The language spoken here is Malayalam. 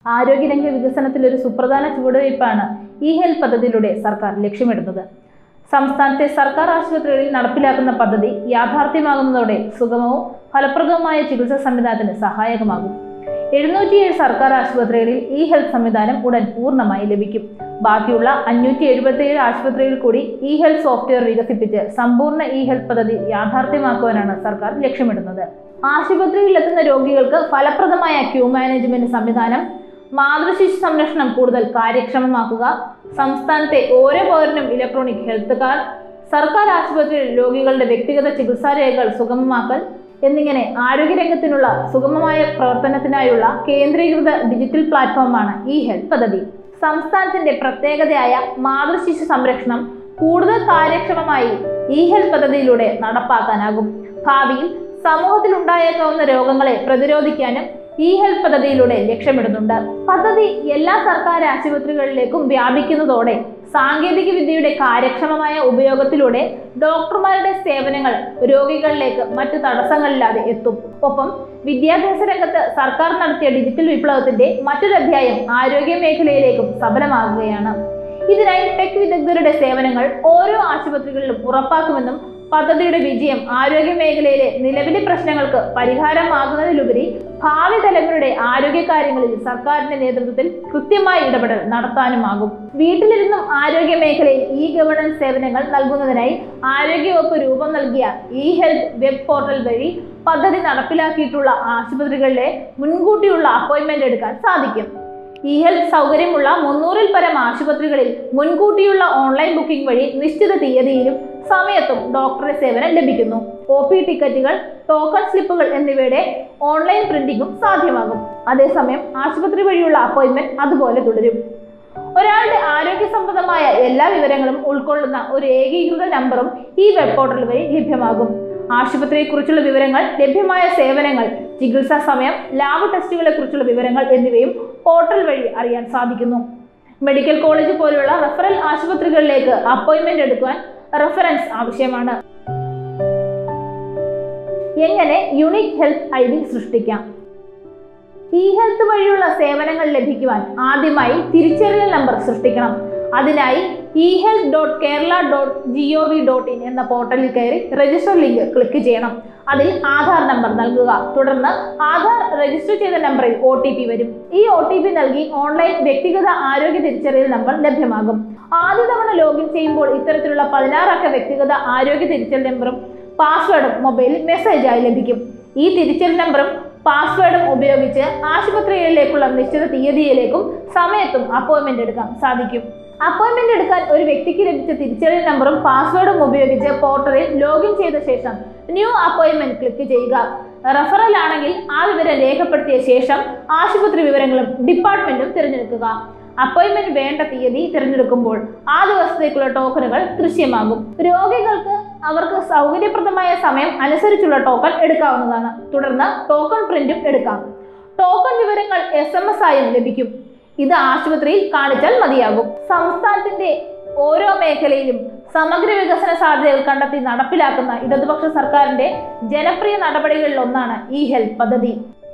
ആരോഗ്യരംഗ വികസനത്തിൽ ഒരു സുപ്രധാന ചുവടുവയ്പ്പാണ് ഇ ഹെൽത്ത് പദ്ധതിയിലൂടെ സർക്കാർ ലക്ഷ്യമിടുന്നത് സംസ്ഥാനത്തെ സർക്കാർ ആശുപത്രികളിൽ നടപ്പിലാക്കുന്ന പദ്ധതി യാഥാർത്ഥ്യമാകുന്നതോടെ സുഗമവും ഫലപ്രദവുമായ ചികിത്സാ സംവിധാനത്തിന് സഹായകമാകും എഴുന്നൂറ്റിയേഴ് സർക്കാർ ആശുപത്രികളിൽ ഇ ഹെൽത്ത് സംവിധാനം ഉടൻ പൂർണ്ണമായി ലഭിക്കും ബാക്കിയുള്ള അഞ്ഞൂറ്റി എഴുപത്തിയേഴ് ആശുപത്രികളിൽ കൂടി ഇ ഹെൽത്ത് സോഫ്റ്റ്വെയർ വികസിപ്പിച്ച് സമ്പൂർണ്ണ ഇ ഹെൽത്ത് പദ്ധതി യാഥാർത്ഥ്യമാക്കുവാനാണ് സർക്കാർ ലക്ഷ്യമിടുന്നത് ആശുപത്രിയിലെത്തുന്ന രോഗികൾക്ക് ഫലപ്രദമായ ക്യൂ മാനേജ്മെന്റ് സംവിധാനം മാതൃശിശു സംരക്ഷണം കൂടുതൽ കാര്യക്ഷമമാക്കുക സംസ്ഥാനത്തെ ഓരോ പൗരനും ഇലക്ട്രോണിക് ഹെൽത്ത് കാർഡ് സർക്കാർ ആശുപത്രിയിൽ രോഗികളുടെ വ്യക്തിഗത ചികിത്സാ രേഖകൾ സുഗമമാക്കൽ എന്നിങ്ങനെ ആരോഗ്യരംഗത്തിനുള്ള സുഗമമായ പ്രവർത്തനത്തിനായുള്ള കേന്ദ്രീകൃത ഡിജിറ്റൽ പ്ലാറ്റ്ഫോമാണ് ഇ ഹെൽത്ത് പദ്ധതി സംസ്ഥാനത്തിന്റെ പ്രത്യേകതയായ മാതൃശിശു സംരക്ഷണം കൂടുതൽ കാര്യക്ഷമമായി ഇ ഹെൽത്ത് പദ്ധതിയിലൂടെ നടപ്പാക്കാനാകും ഭാവിയിൽ സമൂഹത്തിൽ ഉണ്ടായേക്കാവുന്ന രോഗങ്ങളെ പ്രതിരോധിക്കാനും ഇ ഹെൽത്ത് പദ്ധതിയിലൂടെ ലക്ഷ്യമിടുന്നുണ്ട് പദ്ധതി എല്ലാ സർക്കാർ ആശുപത്രികളിലേക്കും വ്യാപിക്കുന്നതോടെ സാങ്കേതിക വിദ്യയുടെ കാര്യക്ഷമമായ ഉപയോഗത്തിലൂടെ ഡോക്ടർമാരുടെ സേവനങ്ങൾ രോഗികളിലേക്ക് മറ്റു തടസ്സങ്ങളില്ലാതെ എത്തും ഒപ്പം വിദ്യാഭ്യാസ രംഗത്ത് സർക്കാർ നടത്തിയ ഡിജിറ്റൽ വിപ്ലവത്തിന്റെ മറ്റൊരു അധ്യായം ആരോഗ്യ മേഖലയിലേക്കും സഫലമാകുകയാണ് ഇതിനായി ടെക് വിദഗ്ധരുടെ സേവനങ്ങൾ ഓരോ ആശുപത്രികളിലും ഉറപ്പാക്കുമെന്നും പദ്ധതിയുടെ വിജയം ആരോഗ്യ മേഖലയിലെ നിലവിലെ പ്രശ്നങ്ങൾക്ക് പരിഹാരമാകുന്നതിലുപരി ഭാവി തലമുറയുടെ ആരോഗ്യകാര്യങ്ങളിൽ സർക്കാരിന്റെ നേതൃത്വത്തിൽ കൃത്യമായ ഇടപെടൽ നടത്താനുമാകും വീട്ടിലിരുന്നും ആരോഗ്യ മേഖലയിൽ ഇ ഗവേണൻസ് സേവനങ്ങൾ നൽകുന്നതിനായി ആരോഗ്യവകുപ്പ് രൂപം നൽകിയ ഇ ഹെൽത്ത് വെബ് പോർട്ടൽ വഴി പദ്ധതി നടപ്പിലാക്കിയിട്ടുള്ള ആശുപത്രികളിലെ മുൻകൂട്ടിയുള്ള അപ്പോയിന്റ്മെന്റ് എടുക്കാൻ സാധിക്കും ഇ ഹെൽത്ത് സൗകര്യമുള്ള മുന്നൂറിൽ പരം ആശുപത്രികളിൽ മുൻകൂട്ടിയുള്ള ഓൺലൈൻ ബുക്കിംഗ് വഴി നിശ്ചിത തീയതിയിലും സമയത്തും ഡോക്ടറെ സേവനം ലഭിക്കുന്നു ഒ പി ടിക്കറ്റുകൾ ടോക്കൺ സ്ലിപ്പുകൾ എന്നിവയുടെ ഓൺലൈൻ പ്രിന്റിംഗും സാധ്യമാകും അതേസമയം ആശുപത്രി വഴിയുള്ള അപ്പോയിന്റ്മെന്റ് അതുപോലെ തുടരും ഒരാളുടെ ആരോഗ്യ സംബന്ധമായ എല്ലാ വിവരങ്ങളും ഉൾക്കൊള്ളുന്ന ഒരു ഏകീകൃത നമ്പറും ഈ വെബ് പോർട്ടൽ വഴി ലഭ്യമാകും ആശുപത്രിയെക്കുറിച്ചുള്ള വിവരങ്ങൾ ലഭ്യമായ സേവനങ്ങൾ ചികിത്സാ സമയം ലാബ് ടെസ്റ്റുകളെ കുറിച്ചുള്ള വിവരങ്ങൾ എന്നിവയും പോർട്ടൽ വഴി അറിയാൻ സാധിക്കുന്നു മെഡിക്കൽ കോളേജ് പോലുള്ള റെഫറൽ ആശുപത്രികളിലേക്ക് അപ്പോയിന്റ്മെന്റ് എടുക്കുവാൻ റെഫറൻസ് ആവശ്യമാണ് എങ്ങനെ യുണീക് ഹെൽത്ത് ഐ ഡി സൃഷ്ടിക്കാം ഇ ഹെൽത്ത് വഴിയുള്ള സേവനങ്ങൾ ലഭിക്കുവാൻ ആദ്യമായി തിരിച്ചറിയൽ നമ്പർ സൃഷ്ടിക്കണം അതിനായി E health dot Kerala dot G O V dot in എന്ന പോർട്ടലിൽ കയറി രജിസ്റ്റർ ലിങ്ക് ക്ലിക്ക് ചെയ്യണം അതിൽ ആധാർ നമ്പർ നൽകുക തുടർന്ന് ആധാർ രജിസ്റ്റർ ചെയ്ത നമ്പറിൽ ഒ ടി പി വരും ഈ ഒ ടി പി നൽകി ഓൺലൈൻ വ്യക്തിഗത ആരോഗ്യ തിരിച്ചറിയൽ നമ്പർ ലഭ്യമാകും ആദ്യ തവണ ലോഗിൻ ചെയ്യുമ്പോൾ ഇത്തരത്തിലുള്ള പതിനാറക്ക വ്യക്തിഗത ആരോഗ്യ തിരിച്ചറിയൽ നമ്പറും പാസ്വേഡും മൊബൈലിൽ മെസ്സേജായി ലഭിക്കും ഈ തിരിച്ചറിയൽ നമ്പറും പാസ്വേഡും ഉപയോഗിച്ച് ആശുപത്രികളിലേക്കുള്ള നിശ്ചിത തീയതിയിലേക്കും സമയത്തും അപ്പോയിന്റ്മെന്റ് എടുക്കാൻ സാധിക്കും അപ്പോയിന്റ്മെന്റ് എടുക്കാൻ ഒരു വ്യക്തിക്ക് ലഭിച്ച തിരിച്ചറിയൽ നമ്പറും പാസ്വേഡും ഉപയോഗിച്ച് പോർട്ടലിൽ ലോഗിൻ ചെയ്ത ശേഷം ന്യൂ അപ്പോയിന്റ്മെന്റ് ക്ലിക്ക് ചെയ്യുക റെഫറൽ ആണെങ്കിൽ ആ വിവരം രേഖപ്പെടുത്തിയ ശേഷം ആശുപത്രി വിവരങ്ങളും ഡിപ്പാർട്ട്മെന്റും തിരഞ്ഞെടുക്കുക അപ്പോയിന്റ്മെന്റ് വേണ്ട തീയതി തിരഞ്ഞെടുക്കുമ്പോൾ ആ ദിവസത്തേക്കുള്ള ടോക്കണുകൾ ദൃശ്യമാകും രോഗികൾക്ക് അവർക്ക് സൗകര്യപ്രദമായ സമയം അനുസരിച്ചുള്ള ടോക്കൺ എടുക്കാവുന്നതാണ് തുടർന്ന് ടോക്കൺ പ്രിന്റും എടുക്കാം ടോക്കൺ വിവരങ്ങൾ എസ് എം എസ് ആയും ലഭിക്കും ഇത് ആശുപത്രിയിൽ കാണിച്ചാൽ മതിയാകും സംസ്ഥാനത്തിന്റെ ഓരോ മേഖലയിലും സമഗ്ര വികസന സാധ്യതകൾ കണ്ടെത്തി നടപ്പിലാക്കുന്ന ഇടതുപക്ഷ സർക്കാരിന്റെ ജനപ്രിയ നടപടികളിൽ ഒന്നാണ് ഇ ഹെൽത്ത് പദ്ധതി